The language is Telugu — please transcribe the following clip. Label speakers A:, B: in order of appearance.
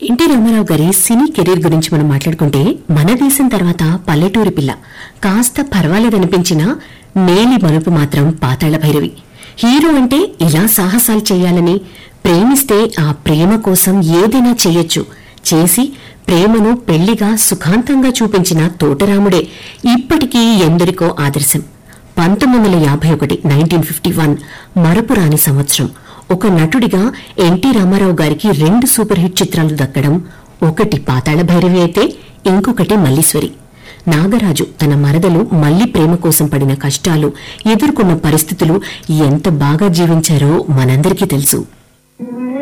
A: ఎన్టీ రామారావు గారి సినీ కెరీర్ గురించి మనం మాట్లాడుకుంటే మన దేశం తర్వాత పల్లెటూరి పిల్ల కాస్త పర్వాలేదనిపించినా నేలి మలుపు మాత్రం పాతాళ భైరవి హీరో అంటే ఇలా సాహసాలు చేయాలని ప్రేమిస్తే ఆ ప్రేమ కోసం ఏదైనా చెయ్యొచ్చు చేసి ప్రేమను పెళ్లిగా సుఖాంతంగా చూపించిన తోటరాముడే ఇప్పటికీ ఎందరికో ఆదర్శం పంతొమ్మిది వందల యాభై ఒకటి నైన్టీన్ ఫిఫ్టీ వన్ మరపురాని సంవత్సరం ఒక నటుడిగా ఎన్టీ రామారావు గారికి రెండు సూపర్ హిట్ చిత్రాలు దక్కడం ఒకటి పాతాళ భైరవి అయితే ఇంకొకటి మల్లీశ్వరి నాగరాజు తన మరదలు మల్లి ప్రేమ కోసం పడిన కష్టాలు ఎదుర్కొన్న పరిస్థితులు ఎంత బాగా జీవించారో మనందరికీ తెలుసు